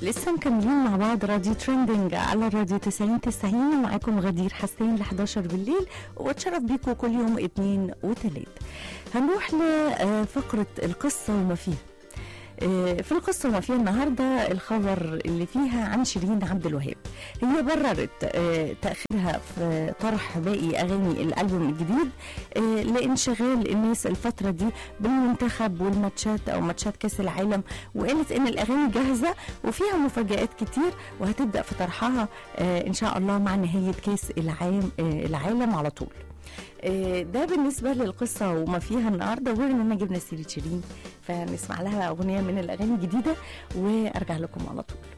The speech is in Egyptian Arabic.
لسه مكملين مع بعض راديو ترندنج على الراديو 90 90 معاكم غدير حسين ل 11 بالليل واتشرف بيكم كل يوم اثنين وثلاث هنروح لفقرة القصة وما فيها آه، في القصة وما فيها النهاردة الخبر اللي فيها عن شيرين عبد الوهاب هي بررت آه، تأخيرها في طرح باقي أغاني الألبوم الجديد آه، لانشغال الناس الفترة دي بالمنتخب والماتشات أو ماتشات كأس العالم وقالت إن الأغاني جاهزة وفيها مفاجآت كتير وهتبدأ في طرحها آه، إن شاء الله مع نهاية كأس العالم آه، العالم على طول آه، ده بالنسبة للقصة وما فيها النهاردة وغير إننا جبنا سيرة شيرين فنسمع لها أغنية من الأغاني الجديدة وأرجع لكم على طول